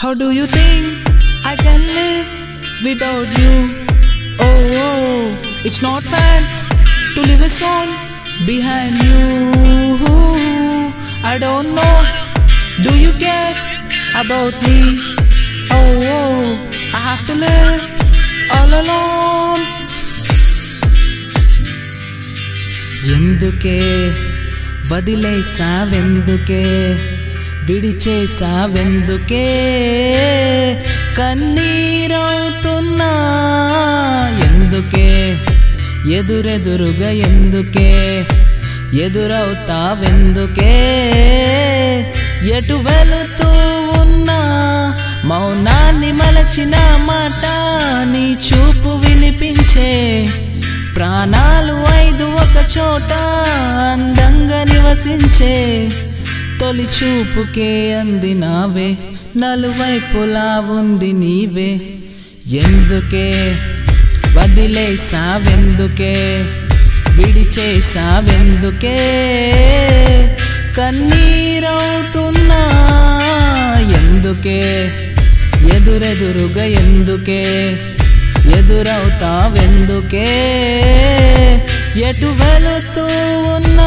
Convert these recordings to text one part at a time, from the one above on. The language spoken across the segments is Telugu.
How do you think I can live without you? Oh, oh, it's not fair to leave a soul behind you. I don't know. Do you care about me? Oh, oh, I have to live all alone. ఎందుకే వదిలేసావెందుకే విడిచేసావెందుకే కన్నీరవుతున్నా ఎందుకే ఎదురెదురుగా ఎందుకే ఎదురవుతావెందుకే ఎటు వెళుతూ ఉన్నా మౌనాన్ని మలచిన మాట నీ చూపు వినిపించే ప్రాణాలు ఐదు ఒక చోట అందంగా నివసించే తొలి చూపుకే అందినావే నలువైపులా ఉంది నీవే ఎందుకే వదిలేసావెందుకే విడిచేసావెందుకే కన్నీరవుతున్నా ఎందుకే ఎదురెదురుగా ఎందుకే ఎదురవుతావెందుకే ఎటు వెళుతూ ఉన్నా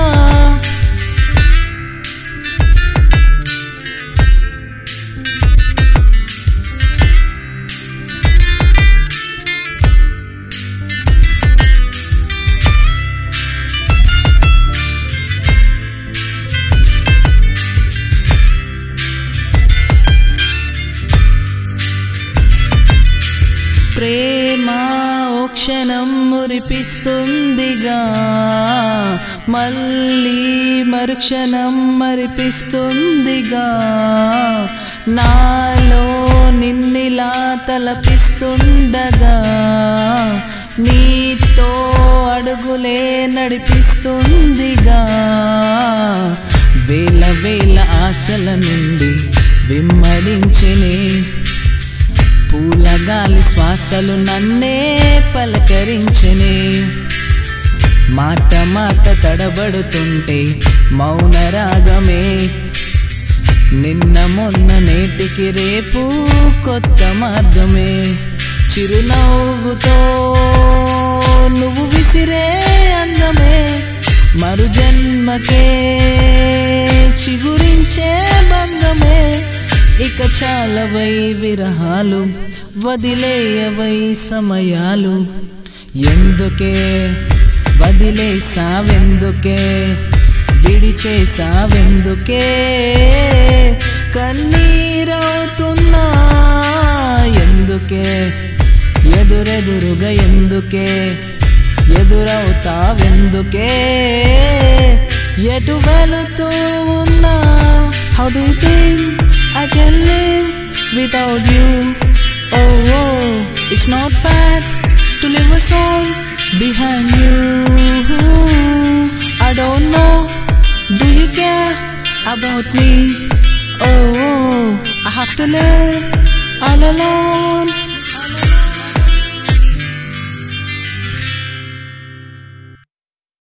ప్రేమ ఓ క్షణం మురిపిస్తుందిగా మళ్ళీ మరుక్షణం మరిపిస్తుందిగా నాలో నిన్నిలా తలపిస్తుండగా నీతో అడుగులే నడిపిస్తుందిగా వేల వేల ఆశల నుండి విమ్మడించని పూలగాలి శ్వాసలు నన్నే పలకరించని మాట మాట తడబడుతుంటే మౌన రాగమే నిన్న మొన్న నేటికి రేపు కొత్త మార్గమే చిరునవ్వుతో నువ్వు విసిరే అందమే మరు జన్మకే చిగురించే బంధమే ఇక చాలవై విరహాలు వదిలేయవై సమయాలు ఎందుకే వదిలేసావెందుకే విడిచేసావెందుకే కన్నీరవుతున్నా ఎందుకే ఎదురెదురుగా ఎందుకే ఎదురవుతావెందుకే ఎటు వెళుతూ ఉన్నా how do think I can live without you. Oh, oh, it's not fair to leave a soul behind you. I don't know, do you care about me? Oh, oh I have to live all alone.